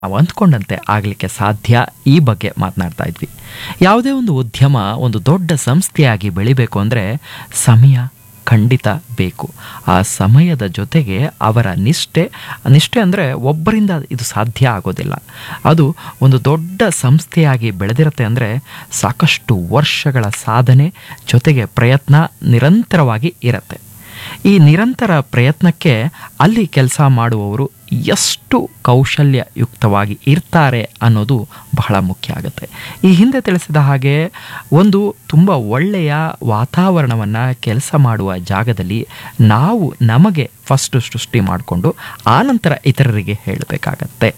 ನಾವು ಅಂದ್ಕೊಂಡಂತೆ ಆಗಲಿಕ್ಕೆ ಸಾಧ್ಯ ಈ ಬಗ್ಗೆ ಮಾತನಾಡ್ತಾ ಇದ್ವಿ ಯಾವುದೇ ಒಂದು ಉದ್ಯಮ ಒಂದು ದೊಡ್ಡ ಸಂಸ್ಥೆಯಾಗಿ ಬೆಳಿಬೇಕು ಅಂದರೆ ಸಮಯ ಖಂಡಿತ ಬೇಕು ಆ ಸಮಯದ ಜೊತೆಗೆ ಅವರ ನಿಷ್ಠೆ ನಿಷ್ಠೆ ಅಂದರೆ ಒಬ್ಬರಿಂದ ಇದು ಸಾಧ್ಯ ಆಗೋದಿಲ್ಲ ಅದು ಒಂದು ದೊಡ್ಡ ಸಂಸ್ಥೆಯಾಗಿ ಬೆಳೆದಿರುತ್ತೆ ಅಂದರೆ ಸಾಕಷ್ಟು ವರ್ಷಗಳ ಸಾಧನೆ ಜೊತೆಗೆ ಪ್ರಯತ್ನ ನಿರಂತರವಾಗಿ ಇರುತ್ತೆ ಈ ನಿರಂತರ ಪ್ರಯತ್ನಕ್ಕೆ ಅಲ್ಲಿ ಕೆಲಸ ಮಾಡುವವರು ಎಷ್ಟು ಕೌಶಲ್ಯಯುಕ್ತವಾಗಿ ಇರ್ತಾರೆ ಅನ್ನೋದು ಬಹಳ ಮುಖ್ಯ ಆಗುತ್ತೆ ಈ ಹಿಂದೆ ತಿಳಿಸಿದ ಹಾಗೆ ಒಂದು ತುಂಬ ಒಳ್ಳೆಯ ವಾತಾವರಣವನ್ನು ಕೆಲಸ ಮಾಡುವ ಜಾಗದಲ್ಲಿ ನಾವು ನಮಗೆ ಫಸ್ಟ್ ಸೃಷ್ಟಿ ಮಾಡಿಕೊಂಡು ಆನಂತರ ಇತರರಿಗೆ ಹೇಳಬೇಕಾಗತ್ತೆ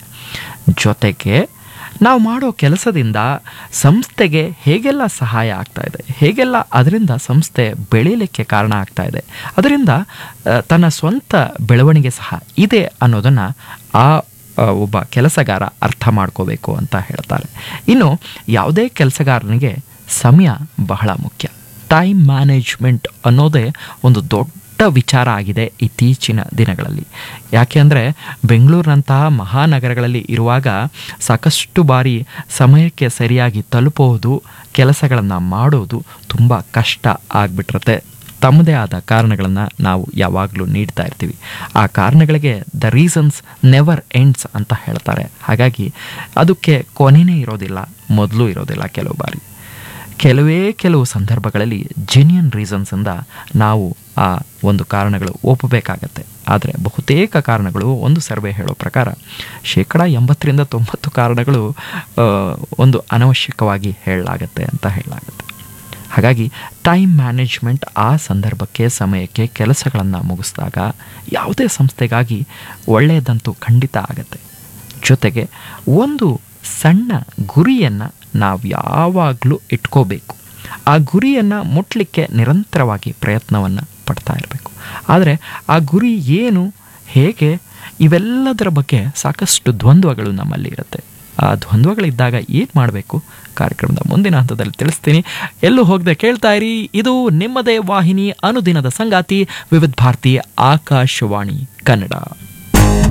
ಜೊತೆಗೆ ನಾವು ಮಾಡೋ ಕೆಲಸದಿಂದ ಸಂಸ್ಥೆಗೆ ಹೇಗೆಲ್ಲ ಸಹಾಯ ಆಗ್ತಾ ಇದೆ ಹೇಗೆಲ್ಲ ಅದರಿಂದ ಸಂಸ್ಥೆ ಬೆಳೀಲಿಕ್ಕೆ ಕಾರಣ ಆಗ್ತಾ ಇದೆ ಅದರಿಂದ ಆ, ತನ್ನ ಸ್ವಂತ ಬೆಳವಣಿಗೆ ಸಹ ಇದೆ ಅನ್ನೋದನ್ನು ಆ ಆ, ಒಬ್ಬ ಕೆಲಸಗಾರ ಅರ್ಥ ಮಾಡ್ಕೋಬೇಕು ಅಂತ ಹೇಳ್ತಾರೆ ಇನ್ನು ಯಾವುದೇ ಕೆಲಸಗಾರನಿಗೆ ಸಮಯ ಬಹಳ ಮುಖ್ಯ ಟೈಮ್ ಮ್ಯಾನೇಜ್ಮೆಂಟ್ ಅನ್ನೋದೇ ಒಂದು ದೊಡ್ಡ ವಿಚಾರ ಆಗಿದೆ ಇತ್ತೀಚಿನ ದಿನಗಳಲ್ಲಿ ಯಾಕೆ ಅಂದರೆ ಬೆಂಗಳೂರಿನಂತಹ ಮಹಾನಗರಗಳಲ್ಲಿ ಇರುವಾಗ ಸಾಕಷ್ಟು ಬಾರಿ ಸಮಯಕ್ಕೆ ಸರಿಯಾಗಿ ತಲುಪೋದು ಕೆಲಸಗಳನ್ನು ಮಾಡೋದು ತುಂಬ ಕಷ್ಟ ಆಗಿಬಿಟ್ಟಿರುತ್ತೆ ತಮ್ಮದೇ ಆದ ಕಾರಣಗಳನ್ನು ನಾವು ಯಾವಾಗಲೂ ನೀಡ್ತಾ ಇರ್ತೀವಿ ಆ ಕಾರಣಗಳಿಗೆ ದ ರೀಸನ್ಸ್ ನೆವರ್ ಎಂಡ್ಸ್ ಅಂತ ಹೇಳ್ತಾರೆ ಹಾಗಾಗಿ ಅದಕ್ಕೆ ಕೊನೆಯೇ ಇರೋದಿಲ್ಲ ಮೊದಲು ಇರೋದಿಲ್ಲ ಕೆಲವು ಬಾರಿ ಕೆಲವೇ ಕೆಲವು ಸಂದರ್ಭಗಳಲ್ಲಿ ಜೆನ್ಯನ್ ರೀಸನ್ಸಿಂದ ನಾವು ಆ ಒಂದು ಕಾರಣಗಳು ಒಪ್ಪಬೇಕಾಗತ್ತೆ ಆದರೆ ಬಹುತೇಕ ಕಾರಣಗಳು ಒಂದು ಸರ್ವೆ ಹೇಳೋ ಪ್ರಕಾರ ಶೇಕಡ ಎಂಬತ್ತರಿಂದ ತೊಂಬತ್ತು ಕಾರಣಗಳು ಆ, ಒಂದು ಅನವಶ್ಯಕವಾಗಿ ಹೇಳಲಾಗತ್ತೆ ಅಂತ ಹೇಳಲಾಗತ್ತೆ ಹಾಗಾಗಿ ಟೈಮ್ ಮ್ಯಾನೇಜ್ಮೆಂಟ್ ಆ ಸಂದರ್ಭಕ್ಕೆ ಸಮಯಕ್ಕೆ ಕೆಲಸಗಳನ್ನು ಮುಗಿಸಿದಾಗ ಯಾವುದೇ ಸಂಸ್ಥೆಗಾಗಿ ಒಳ್ಳೆಯದಂತೂ ಖಂಡಿತ ಆಗತ್ತೆ ಜೊತೆಗೆ ಒಂದು ಸಣ್ಣ ಗುರಿಯನ್ನು ನಾವು ಯಾವಾಗಲೂ ಇಟ್ಕೋಬೇಕು ಆ ಗುರಿಯನ್ನು ಮುಟ್ಲಿಕ್ಕೆ ನಿರಂತರವಾಗಿ ಪ್ರಯತ್ನವನ್ನು ಪಡ್ತಾ ಇರಬೇಕು ಆದರೆ ಆ ಗುರಿ ಏನು ಹೇಗೆ ಇವೆಲ್ಲದರ ಬಗ್ಗೆ ಸಾಕಷ್ಟು ದ್ವಂದ್ವಗಳು ನಮ್ಮಲ್ಲಿ ಇರುತ್ತೆ ಆ ದ್ವಂದ್ವಗಳಿದ್ದಾಗ ಏನು ಮಾಡಬೇಕು ಕಾರ್ಯಕ್ರಮದ ಮುಂದಿನ ಹಂತದಲ್ಲಿ ತಿಳಿಸ್ತೀನಿ ಎಲ್ಲೂ ಹೋಗದೆ ಕೇಳ್ತಾ ಇರಿ ಇದು ನಿಮ್ಮದೇ ವಾಹಿನಿ ಅನುದಿನದ ಸಂಗಾತಿ ವಿವಿಧ ಭಾರತಿ ಆಕಾಶವಾಣಿ ಕನ್ನಡ